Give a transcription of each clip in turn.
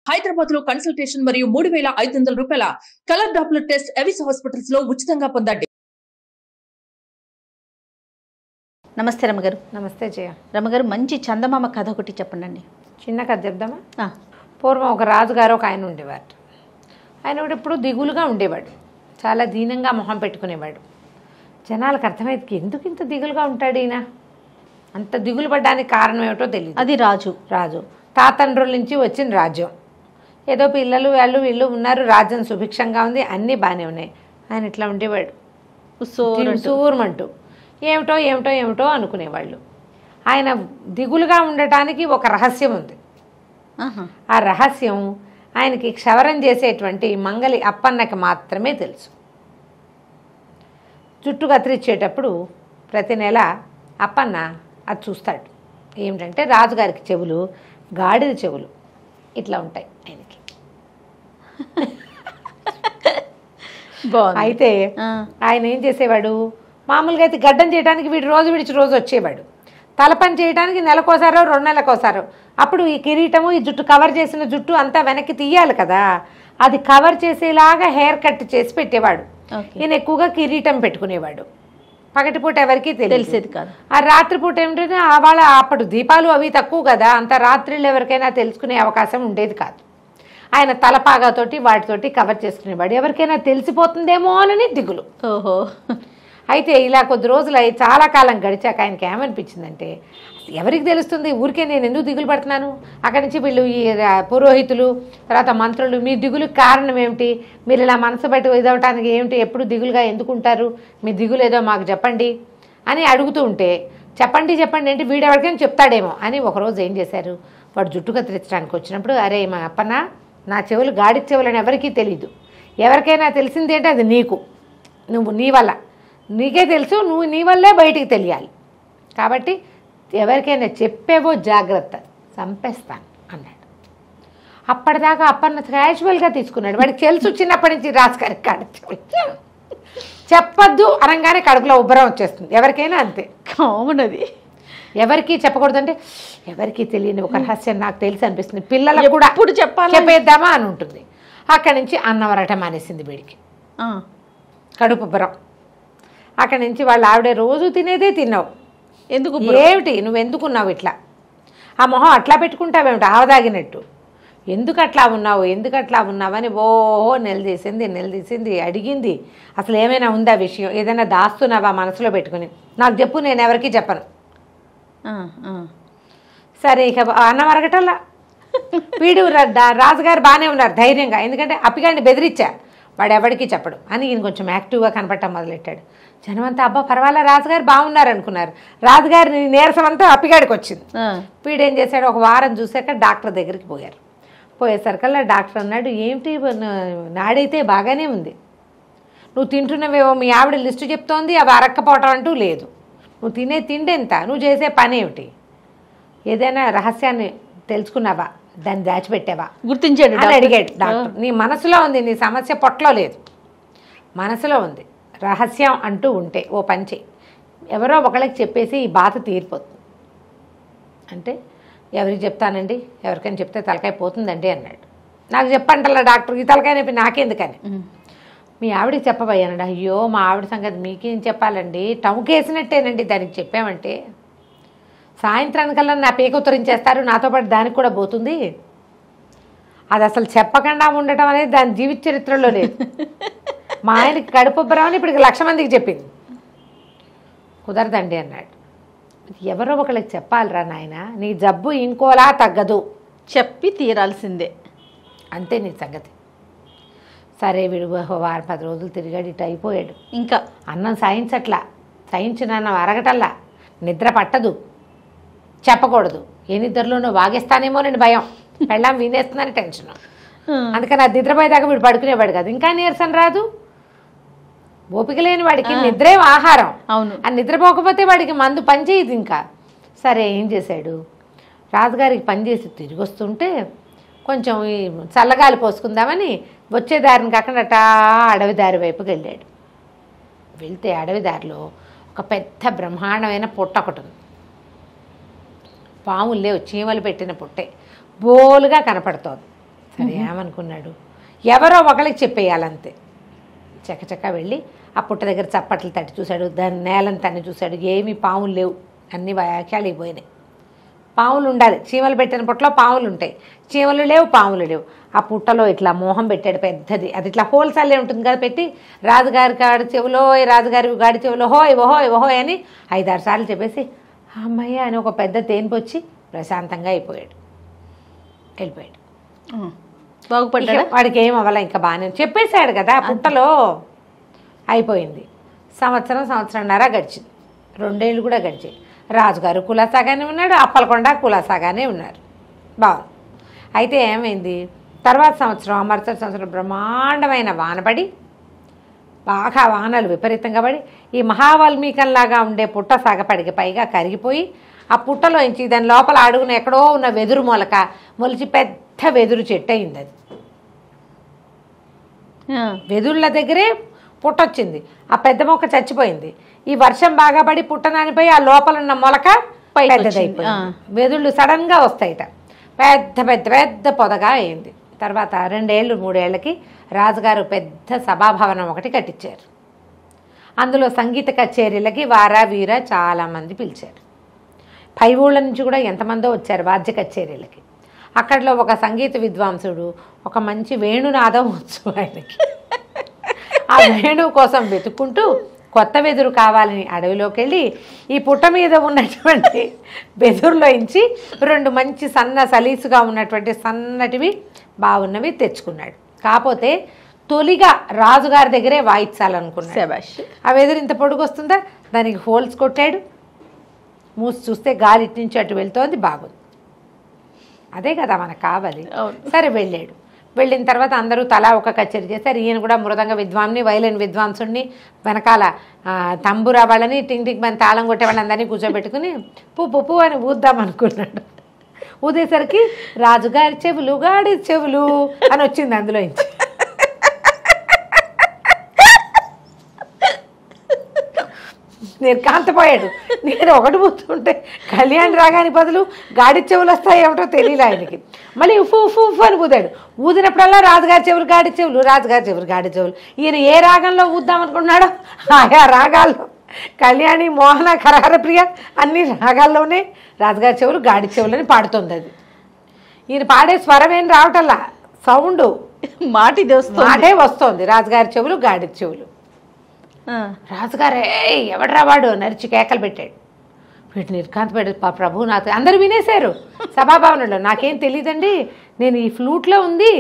హైదరాబాద్ లో కన్సల్టేషన్ మరియు మూడు వేల ఐదు వందల రూపాయల colour Doppler test Avis hospitals లో ఉచితంగా పొందండి నమస్తే రమగారు నమస్తే జయ రమగారు మంచి చందమామ కథ ఒకటి చెప్పండి చిన్న కథ చెప్దామా పూర్వం ఒక రాజుగారు ఒక ఆయన ఉండేవారు ఆయన కూడా ఎప్పుడు దిగులుగా ఉండేవాడు చాలా దీనంగా మొహం పెట్టుకునేవాడు జనాలకు అర్థమైంది ఎందుకు ఇంత దిగులుగా ఉంటాడు ఈయన అంత దిగులు పడ్డానికి కారణం ఏమిటో తెలియదు అది రాజు రాజు తాతండ్రుల నుంచి వచ్చిన రాజ్యం ఏదో పిల్లలు వాళ్ళు వీళ్ళు ఉన్నారు రాజ్యం సుభిక్షంగా ఉంది అన్నీ బాగానే ఉన్నాయి ఆయన ఇట్లా ఉండేవాడు ఉస్సోరంటూ. సూరమంటూ ఏమిటో ఏమిటో ఏమిటో అనుకునేవాళ్ళు ఆయన దిగులుగా ఉండటానికి ఒక రహస్యం ఉంది ఆహా. ఆ రహస్యం ఆయనకి క్షవరం చేసేటువంటి మంగలి అప్పన్నకి మాత్రమే తెలుసు జుట్టు కత్తిరించేటప్పుడు ప్రతి నెల అప్పన్న అది చూస్తాడు ఏమిటంటే రాజుగారికి చెవులు గాడిద చెవులు ఇట్లా ఉంటాయి ఆయనకి బాగుంది అయితే ఆ. ఆయన ఏం చేసేవాడు మామూలుగా అయితే గడ్డం చేయడానికి వీడు రోజు విడిచి రోజు వచ్చేవాడు తలపని చేయడానికి నెలకోసారో రెండు నెలకోసారో అప్పుడు ఈ కిరీటము ఈ జుట్టు కవర్ చేసిన జుట్టు అంతా వెనక్కి తీయాలి కదా అది కవర్ చేసేలాగా హెయిర్ కట్ చేసి పెట్టేవాడు ఓకే. ఈయన ఎక్కువగా కిరీటం పెట్టుకునేవాడు పగటిపూట ఎవరికీ తెలియదు తెలిసేది కాదు ఆ రాత్రిపూట ఏమిటంటే ఆ వాళ్ళ అప్పుడు దీపాలు అవి తక్కువ కదా అంత రాత్రిళ్ళు ఎవరికైనా తెలుసుకునే అవకాశం ఉండేది కాదు ఆయన తలపాగాతోటి వాటితోటి కవర్ చేసుకునేవాడు ఎవరికైనా తెలిసిపోతుందేమో అని దిగులు ఓహో అయితే ఇలా కొద్ది రోజులు అయి చాలా కాలం గడిచాక ఆయనకి ఏమనిపించిందంటే ఎవరికి తెలుస్తుంది ఊరికే నేను ఎందుకు దిగులు పడుతున్నాను అక్కడి నుంచి వీళ్ళు ఈ రా- పురోహితులు తర్వాత మంత్రులు మీ దిగులుకి కారణం ఏమిటి మీరు ఇలా మనసు బట్టి ఇదవటానికి ఏమిటి ఎప్పుడు దిగులుగా ఎందుకు ఉంటారు మీ దిగులు ఏదో మాకు చెప్పండి అని అడుగుతూ ఉంటే చెప్పండి చెప్పండి అంటే వీడు ఎవరికైనా చెప్తాడేమో అని ఒకరోజు ఏం చేశారు వాడు జుట్టు కత్తిరించడానికి వచ్చినప్పుడు అరే మా అప్పన నా చెవులు గాడి చెవులు అని ఎవరికీ తెలియదు ఎవరికైనా తెలిసింది అంటే అది నీకు నువ్వు నీ వల్ల నీకే తెలుసు నువ్వు నీ వల్లే బయటికి తెలియాలి కాబట్టి ఎవరికైనా చెప్పేవో జాగ్రత్త చంపేస్తాను అన్నాడు అప్పటిదాకా అప్పన్న క్యాజువల్గా తీసుకున్నాడు వాడికి తెలుసు చిన్నప్పటి నుంచి రాజుగారికి కాడ చెప్పొద్దు అనగానే కడుపులో ఉబ్బరం వచ్చేస్తుంది ఎవరికైనా అంతే కామన్ అది ఎవరికి చెప్పకూడదంటే ఎవరికి తెలియని ఒక రహస్యం నాకు తెలిసి అనిపిస్తుంది పిల్లలకు కూడా ఎప్పుడు చెప్పాలి? చెప్పేద్దామా అని ఉంటుంది అక్కడి నుంచి అన్నం వరటం మానేసింది వీడికి ఆ. కడుపు ఉబ్బరం అక్కడి నుంచి వాళ్ళ ఆవిడ రోజు తినేదే తిన్నావు ఎందుకు ఏమిటి నువ్వు ఎందుకున్నావు ఇట్లా ఆ మొహం అట్లా పెట్టుకుంటావేమిటి ఆవదాగినట్టు ఎందుకు అట్లా ఉన్నావు ఎందుకు అట్లా ఉన్నావని ఓహో నిలదీసింది నిలదీసింది అడిగింది అసలు ఏమైనా ఉందా విషయం ఏదైనా దాస్తున్నావా మనసులో పెట్టుకుని నాకు చెప్పు నేను ఎవరికీ చెప్పను ఆ, ఆ. సరే ఇక అన్నం అరగటల్లా వీడు రా- దా- రాజుగారు బాగానే ఉన్నారు ధైర్యంగా ఎందుకంటే అప్పిగాడిని బెదిరించా వాడు ఎవరికి చెప్పడు అని ఈయన కొంచెం యాక్టివ్గా కనపడటం మొదలెట్టాడు జనమంతా అబ్బా పర్వాలే రాజుగారు బాగున్నారు అనుకున్నారు రాజుగారి నీరసం అంతా అప్పిగాడికి వచ్చింది ఆ. వీడేం చేశాడు ఒక వారం చూశాక డాక్టర్ దగ్గరికి పోయారు పోయేసరికల్లా డాక్టర్ అన్నాడు ఏమిటి నా- నాడైతే బాగానే ఉంది నువ్వు తింటున్నవేవో మీ ఆవిడ లిస్టు చెప్తోంది అవి అరక్కపోవటం అంటూ లేదు నువ్వు తినే తిండి ఎంత నువ్వు చేసే పని ఏమిటి ఏదైనా రహస్యాన్ని తెలుసుకున్నావా దాన్ని దాచిపెట్టావా గుర్తించాడు అని డాక్టర్. అడిగాడు డాక్టర్ నీ మనసులో ఉంది నీ సమస్య పొట్టలో లేదు మనసులో ఉంది రహస్యం అంటూ ఉంటే ఓ పని చెయ్యి ఎవరో ఒకళ్ళకి చెప్పేసి ఈ బాధ తీరిపోతుంది అంటే ఎవరికి చెప్తానండి ఎవరికైనా చెప్తే తలకాయ పోతుందండి అన్నాడు నాకు చెప్పంటల్లా డాక్టర్ ఈ తలకాయ నొప్పి నాకెందుకని ఉమ్. మీ ఆవిడకి చెప్పబోయానండి అయ్యో మా ఆవిడ సంగతి మీకేం చెప్పాలండి టముకేసినట్టేనండి దానికి చెప్పామంటే సాయంత్రానికల్లా నా పేక ఉత్తరించేస్తారు నాతో పాటు దానికి కూడా పోతుంది అది అసలు చెప్పకుండా ఉండటం అనేది దాని జీవిత చరిత్రలో లేదు మా ఆయనకి కడుపు ఉబ్బరమని ఇప్పటికి లక్ష మందికి చెప్పింది కుదరదండి అన్నాడు ఎవరో ఒకళ్ళకి చెప్పాలిరా నాయన నీ జబ్బు ఇంకోలా తగ్గదు చెప్పి తీరాల్సిందే అంతే నీ సంగతి సరే వీడు ఓ వారం పది రోజులు తిరిగాడు ఇటు అయిపోయాడు ఇంకా అన్నం సాయించట్లా సాయించిన అన్నం అరగటల్లా నిద్ర పట్టదు చెప్పకూడదు ఏ నిద్రలోనో వాగేస్తానేమోనని భయం పెళ్ళాం వినేస్తుందని టెన్షన్ ఆ. అందుకని అది నిద్రపోయేదాకా వీడు పడుకునేవాడు కాదు ఇంకా నీరసం రాదు ఓపిక లేని వాడికి నిద్రే ఆహారం అవును ఆ నిద్రపోకపోతే వాడికి మందు పనిచేయదు ఇంకా సరే ఏం చేశాడు రాజుగారికి పనిచేసి తిరిగి వస్తుంటే కొంచెం ఈ చల్లగాలి పోసుకుందామని వచ్చే దారిని కాకుండా అటా అడవి దారి వైపుకి వెళ్ళాడు వెళ్తే అడవి దారిలో ఒక పెద్ద బ్రహ్మాండమైన పుట్ట ఒకటి ఉంది పాములు లేవు చీమలు పెట్టిన పుట్టే బోలుగా కనపడుతోంది సరే ఏమనుకున్నాడు ఎవరో ఒకరికి చెప్పేయాలంతే చకచక వెళ్ళి ఆ పుట్ట దగ్గర చప్పట్లు తట్టి చూశాడు దాని నేలను తన్ని చూశాడు ఏమీ పాములు లేవు అన్ని వ్యాఖ్యాలు పోయినాయి పాములు ఉండాలి చీమలు పెట్టిన పుట్టలో పాములు ఉంటాయి చీమలు లేవు పాములు లేవు ఆ పుట్టలో ఇట్లా మోహం పెట్టాడు పెద్దది అది ఇట్లా హోల్సేలే ఉంటుంది కదా పెట్టి రాజుగారి గాడి చెవులో "ఓయ్ రాజుగారి గాడి చెవులో హోయ్ ఓహోయ్ ఓహోయ్ అని ఐదారు సార్లు చెప్పేసి అమ్మయ్య అని ఒక పెద్ద తేనిపు వచ్చి ప్రశాంతంగా అయిపోయాడు వెళ్ళిపోయాడు ఆ. బాగుపడ్డా ఇక వాడికి ఏం అవ్వాల ఇంకా బాగానే చెప్పేశాడు కదా ఆ పుట్టలో అయిపోయింది సంవత్సరం సంవత్సరంన్నర గడిచింది రెండేళ్ళు కూడా గడిచాయి రాజుగారు కులాసాగానే ఉన్నాడు అప్పలకొండ కులాసాగానే ఉన్నారు బాగుంది అయితే ఏమైంది తర్వాత సంవత్సరం ఆ మరుసటి సంవత్సరం బ్రహ్మాండమైన వానపడి బాగా వానలు విపరీతంగా పడి ఈ మహావాల్మీకంలాగా ఉండే పుట్ట సాగపడికి పైగా కరిగిపోయి ఆ పుట్టలోంచి దాని లోపల అడుగున ఎక్కడో ఉన్న వెదురు మొలక మొలిచి పెద్ద వెదురు చెట్టు అయింది అది ఆ. వెదుళ్ళ దగ్గరే పుట్టొచ్చింది ఆ పెద్ద మొక్క చచ్చిపోయింది ఈ వర్షం బాగా పడి పుట్టనానిపోయి ఆ లోపల ఉన్న మొలక పైకి పెద్దదైపోయింది వచ్చింది. వెదుళ్ళు సడన్గా వస్తాయిట పెద్ద పెద్ద పెద్ద పొదగా అయింది తర్వాత రెండేళ్ళు మూడేళ్లకి రాజుగారు పెద్ద సభాభవనం ఒకటి కట్టించారు అందులో సంగీత కచేరీలకి వారా వీర చాలామంది పిలిచారు పై ఊళ్ళ నుంచి కూడా ఎంతమందో వచ్చారు వాద్య కచేరీలకి అక్కడలో ఒక సంగీత విద్వాంసుడు ఒక మంచి వేణునాదం వచ్చు ఆయనకి ఆ వేణువు కోసం వెతుక్కుంటూ కొత్త వెదురు కావాలని అడవిలోకి వెళ్ళి ఈ పుట్ట మీద ఉన్నటువంటి వెదురులోంచి రెండు మంచి సన్న సలీసుగా ఉన్నటువంటి సన్నటివి బాగున్నవి తెచ్చుకున్నాడు కాకపోతే తొలిగా రాజుగారి దగ్గరే వాయించాలనుకున్నాడు శబాష్ ఆ వెదురు ఇంత పొడుగు వస్తుందా దానికి హోల్స్ కొట్టాడు మూసి చూస్తే గాలి ఇటు నుంచి అటు వెళ్తోంది బాగుంది అదే కదా మనకు కావాలి అవును. సరే వెళ్ళాడు వెళ్ళిన తర్వాత అందరూ తలా ఒక కచేరీ చేశారు ఈయన కూడా మృదంగ విద్వాంని వైలిన్ విద్వాంసుడిని వెనకాల ఆ, తంబురా వాళ్ళని టింగ్ టింగ్ మన తాళం కొట్టే వాళ్ళందరినీ కూర్చోబెట్టుకుని పు పు పు అని ఊద్దాం అనుకున్నాడు ఊదేసరికి రాజుగారి చెవులు గాడి చెవులు అని వచ్చింది అందులో నుంచి నిర్కాంతపోయాడు నేను ఒకటి పోతుంటే కళ్యాణ్ రాగాని బదులు గాడి చెవులు వస్తాయి ఏమిటో తెలియలే ఆయనకి మళ్ళీ ఉఫు ఉఫు ఉఫు అని ఊదాడు ఊదినప్పుడల్లా రాజుగారి చెవులు గాడి చెవులు రాజుగారి చెవులు గాడి చెవులు ఈయన ఏ రాగంలో ఊద్దాం అనుకున్నాడో ఆయా రాగాల్లో కళ్యాణి మోహన కరహర ప్రియ అన్ని రాగాల్లోనే రాజుగారి చెవులు గాడి చెవులని పాడుతుంది అది ఈయన పాడే స్వరం ఏం రావటల్లా సౌండ్ మాట ఇది వస్తుంది మాటే వస్తోంది రాజుగారి చెవులు గాడి చెవులు ఆ. రాజుగారే ఎవడ్రా వాడు నరిచి కేకలు పెట్టాడు వీడు నిర్కాంత పెట్టాడు పా ప్రభు నాకు అందరూ వినేశారు సభాభవనంలో నాకేం తెలియదండి నేను ఈ ఫ్లూట్లో ఉంది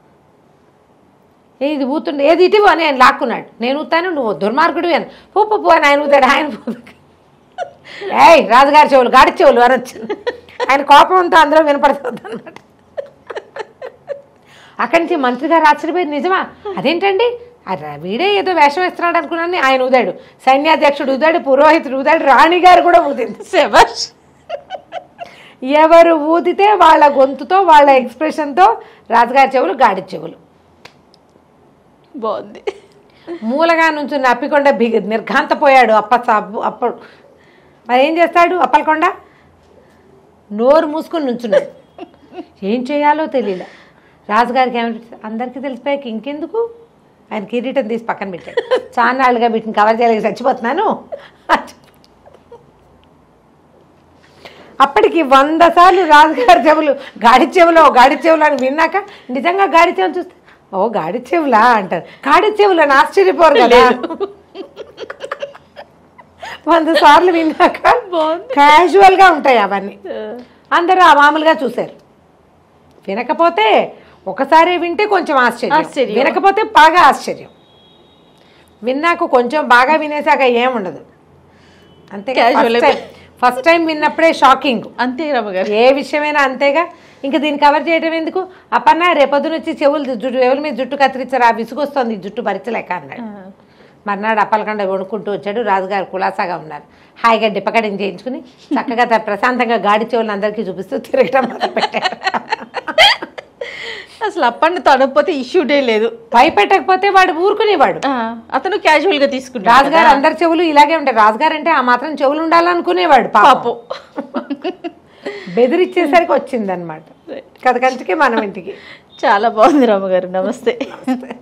ఏ ఇది ఊతుండే ఏది ఇటు అని ఆయన లాక్కున్నాడు నేను ఊతాను నువ్వు దుర్మార్గుడు అని పో పో, పో అని ఆయన ఊతాడు ఆయన పో. ఏయ్ రాజుగారి చెవులు గాడి చెవులు అనొచ్చు ఆయన కోపంతో అందరూ వినపడుతుంది అనమాట అక్కడి నుంచి మంత్రి గారు ఆశ్చర్యపోయి నిజమా అదేంటండి అరే వీడే ఏదో వేషం వేస్తున్నాడు అనుకున్నాను ఆయన ఊదాడు సైన్యాధ్యక్షుడు ఊదాడు పురోహితుడు ఊదాడు రాణి గారు కూడా ఊదింది శబాష్ ఎవరు ఊదితే వాళ్ళ గొంతుతో వాళ్ళ ఎక్స్ప్రెషన్తో రాజుగారి చెవులు గాడి చెవులు బాగుంది మూలగా నుంచి అప్పికొండ బిగి నిర్ఘాంతపోయాడు అప్ప సబ్బు అప్పుడు మరి ఏం చేస్తాడు అప్పలకొండ నోరు మూసుకొని నుంచున్నాడు ఏం చేయాలో తెలియలే రాజుగారికి ఏమనిపించింది అందరికీ తెలిసిపోయాక ఇంకెందుకు ఆయన కిరీటం తీసి పక్కన పెట్టాడు చాన్నాళ్ళుగా వీటిని కవర్ చేయలేక చచ్చిపోతున్నాను అని చెప్పి. అప్పటికి వంద సార్లు రాజుగారి చెవులు గాడి చెవులో గాడి చెవులు అని విన్నాక నిజంగా గాడి చెవులు చూస్తే ఓ గాడి చెవులా అంటారు గాడి చెవులు అని ఆశ్చర్యపోరు కదా వంద సార్లు విన్నాక క్యాజువల్గా ఉంటాయి అవన్నీ అందరూ ఆ మామూలుగా చూశారు వినకపోతే ఒకసారి వింటే కొంచెం ఆశ్చర్యం ఆశ్చర్యం. వినకపోతే బాగా ఆశ్చర్యం విన్నాక కొంచెం బాగా వినేసాక ఏముండదు అంతే Casual ఫస్ట్ టైం విన్నప్పుడే షాకింగ్ అంతే రమ్మగారు ఏ విషయమైనా అంతేగా ఇంకా దీన్ని కవర్ చేయడం ఎందుకు అప్పన్న రేపొద్దున వచ్చి చెవులు జుట్టు ఎవరి మీద జుట్టు కత్తిరించారు ఆ విసుగొస్తుంది ఈ జుట్టు భరించలేక అన్నాడు మర్నాడు అప్పలకండ కొనుక్కుంటూ వచ్చాడు రాజుగారు కులాసాగా ఉన్నారు హాయిగా డిప్పకటింగ్ చేయించుకుని చక్కగా త- ప్రశాంతంగా గాడి చెవులను అందరికీ చూపిస్తూ తిరగడం మొదలుపెట్టారు అసలు అప్పండి తనకపోతే ఇష్యూడే లేదు భయపెట్టకపోతే వాడు ఊరుకునేవాడు ఆ, అతను క్యాజువల్ గా తీసుకుంటాడు రాజుగారు అందరి చెవులు ఇలాగే ఉంటాయి రాజుగారు అంటే ఆ మాత్రం చెవులు ఉండాలనుకునేవాడు పాపం పాపం బెదిరిచ్చేసరికి వచ్చిందనమాట కథ కంచికి మనం ఇంటికి చాలా బాగుంది రామగారు నమస్తే